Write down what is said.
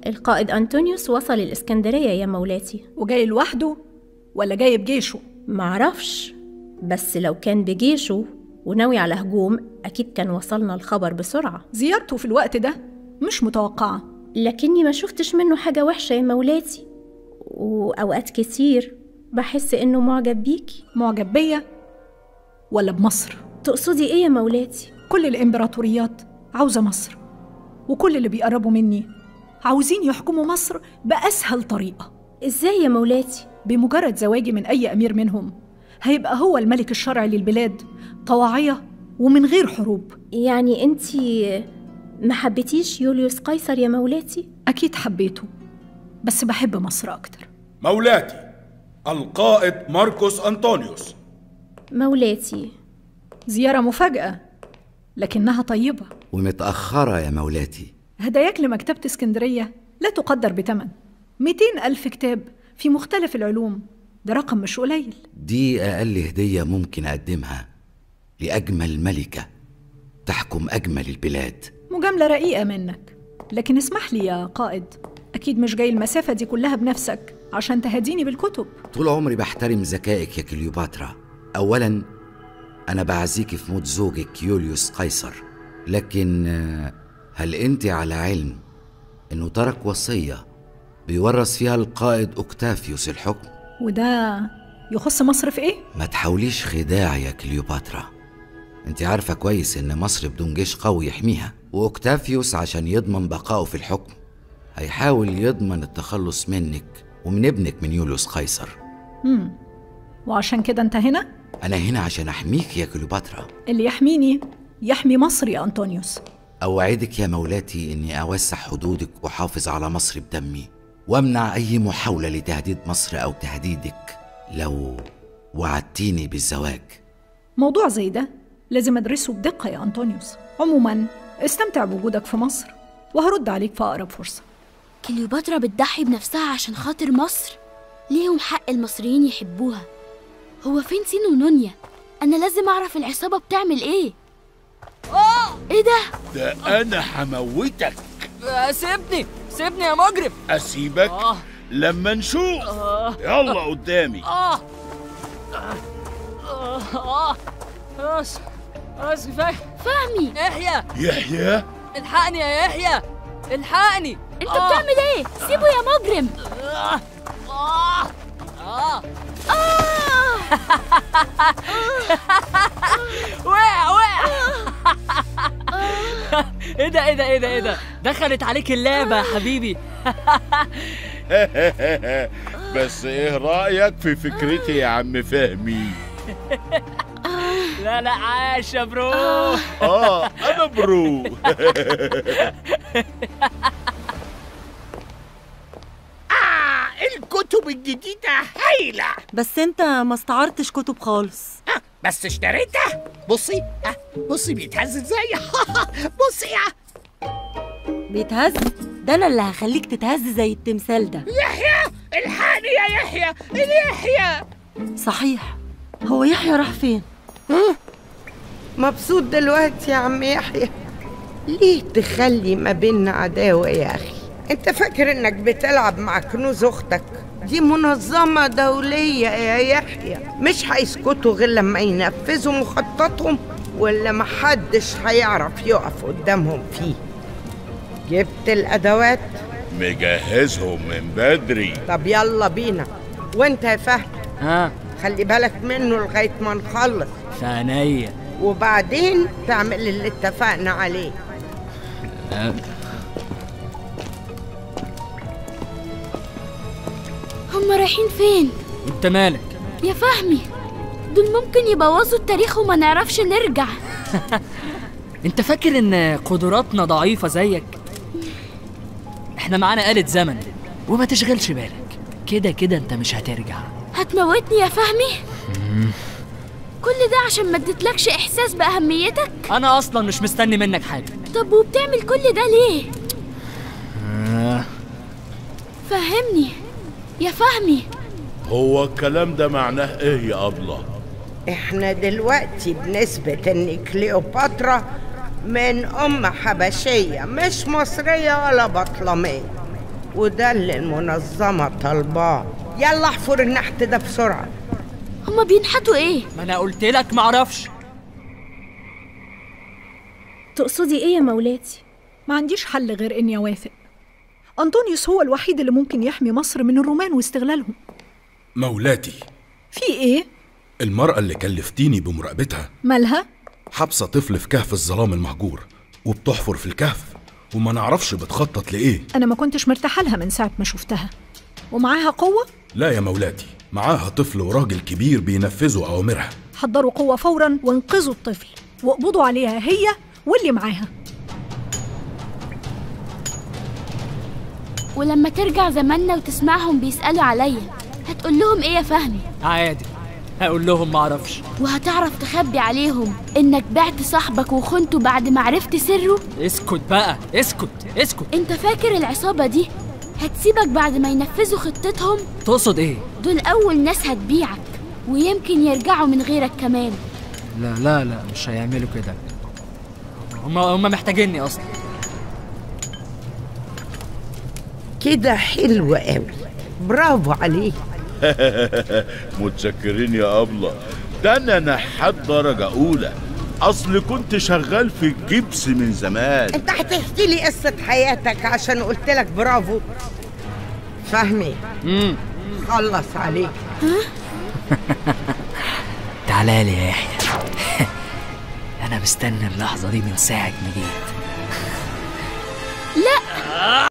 القائد أنطونيوس وصل الإسكندرية يا مولاتي وجاي لوحده ولا جاي بجيشه معرفش بس لو كان بجيشه وناوي على هجوم أكيد كان وصلنا الخبر بسرعة زيارته في الوقت ده مش متوقعة لكني ما شفتش منه حاجة وحشة يا مولاتي وأوقات كتير بحس إنه معجب بيكي معجب بيا ولا بمصر تقصدي إيه يا مولاتي؟ كل الإمبراطوريات عاوزة مصر وكل اللي بيقربوا مني عاوزين يحكموا مصر بأسهل طريقة إزاي يا مولاتي؟ بمجرد زواجي من أي أمير منهم هيبقى هو الملك الشرعي للبلاد طواعية ومن غير حروب يعني أنتي ما حبيتيش يوليوس قيصر يا مولاتي؟ أكيد حبيته بس بحب مصر أكتر مولاتي القائد ماركوس أنطونيوس مولاتي زيارة مفاجأة لكنها طيبة ومتأخرة يا مولاتي هداياك لمكتبة اسكندرية لا تقدر بتمن 200 ألف كتاب في مختلف العلوم ده رقم مش قليل دي أقل هدية ممكن أقدمها لأجمل ملكة تحكم أجمل البلاد مجاملة رقيقة منك لكن اسمح لي يا قائد أكيد مش جاي المسافة دي كلها بنفسك عشان تهديني بالكتب طول عمري بحترم ذكائك يا كليوباترا أولا أنا بعزيكي في موت زوجك يوليوس قيصر لكن آه، هل أنت على علم إنه ترك وصية بيورث فيها القائد أوكتافيوس الحكم وده يخص مصر في إيه؟ ما تحاوليش خداع يا كليوباترا انت عارفة كويس ان مصر بدون جيش قوي يحميها واوكتافيوس عشان يضمن بقائه في الحكم هيحاول يضمن التخلص منك ومن ابنك من يوليوس قيصر مم. وعشان كده أنت هنا؟ انا هنا عشان احميك يا كليوباترا اللي يحميني يحمي مصر يا أنطونيوس اوعدك يا مولاتي اني اوسع حدودك واحافظ على مصر بدمي وامنع اي محاولة لتهديد مصر او تهديدك لو وعدتيني بالزواج موضوع زي ده لازم أدرسه بدقة يا أنطونيوس عموما استمتع بوجودك في مصر وهرد عليك في أقرب فرصة كليوباترا بتضحي بنفسها عشان خاطر مصر ليهم حق المصريين يحبوها هو فين سين ونونيا انا لازم اعرف العصابه بتعمل ايه ايه ده ده أنا هموتك آه، سيبني سيبني يا مجرم أسيبك آه. لما نشوف آه. يلا قدامي آه آه آه آه خلاص خلاص كفاية فهمي يحيى يحيى الحقني يا يحيى الحقني انت آه. بتعمل ايه سيبه يا مجرم آه آه آه آه. وقع وقع ايه ده ايه ده ايه ده ايه ده دخلت عليك اللعبة يا حبيبي بس ايه رأيك في فكرتي يا عم فهمي لا لا عاش يا برو اه انا برو الكتب الجديدة هايلة بس انت ما استعرتش كتب خالص آه، بس اشتريتها بصي آه، بصي بيتهز ازاي بصي آه، بيتهز ده انا اللي هخليك تتهز زي التمثال ده يحيى الحقني يا يحيى اليحيى صحيح هو يحيى راح فين مبسوط دلوقتي يا عم يحيى ليه تخلي ما بيننا عداوة يا أخي أنت فاكر إنك بتلعب مع كنوز أختك دي منظمة دولية يا يحيى مش هيسكتوا غير لما ينفذوا مخططهم ولا محدش هيعرف يقف قدامهم فيه جبت الأدوات مجهزهم من بدري طب يلا بينا وانت يا فهد ها خلي بالك منه لغاية ما نخلص في عينيا وبعدين تعمل اللي اتفقنا عليه هم رايحين فين انت مالك يا فهمي دول ممكن يبوظوا التاريخ وما نعرفش نرجع انت فاكر ان قدراتنا ضعيفة زيك احنا معانا آلة زمن وما تشغلش بالك كده كده انت مش هترجع هتموتني يا فهمي كل ده عشان ما اديتلكش احساس باهميتك انا اصلا مش مستني منك حاجة طب وبتعمل كل ده ليه فهمني يا فهمي هو الكلام ده معناه ايه يا أبلة احنا دلوقتي بنثبت ان كليوباترا من أم حبشية مش مصرية ولا بطلمية وده اللي المنظمة طالباه يلا احفر النحت ده بسرعة هما بينحتوا ايه ما انا قلت لك معرفش تقصدي ايه يا مولاتي ما عنديش حل غير إني أوافق أنطونيوس هو الوحيد اللي ممكن يحمي مصر من الرومان واستغلالهم مولاتي في إيه؟ المرأة اللي كلفتيني بمراقبتها مالها؟ حابسة طفل في كهف الظلام المهجور وبتحفر في الكهف وما نعرفش بتخطط لإيه أنا ما كنتش مرتاحة لها من ساعة ما شفتها ومعاها قوة لا يا مولاتي معاها طفل وراجل كبير بينفذوا أوامرها حضروا قوة فورا وانقذوا الطفل واقبضوا عليها هي واللي معاها ولما ترجع زماننا وتسمعهم بيسألوا عليا هتقول لهم ايه يا فهمي عادي هقول لهم معرفش وهتعرف تخبي عليهم انك بعت صاحبك وخنته بعد ما عرفت سره اسكت بقى اسكت اسكت انت فاكر العصابة دي هتسيبك بعد ما ينفذوا خطتهم تقصد ايه دول اول ناس هتبيعك ويمكن يرجعوا من غيرك كمان لا لا لا مش هيعملوا كده هما هما محتاجيني اصلا كده حلو قوي برافو عليك متشكرين يا أبلة ده أنا نحات درجة أولى أصل كنت شغال في الجبس من زمان انت هتحكي لي قصة حياتك عشان قلت لك برافو فهمي امم خلص عليك تعالى لي يا يحيى انا مستني اللحظه دي من ساعه ما جيت لا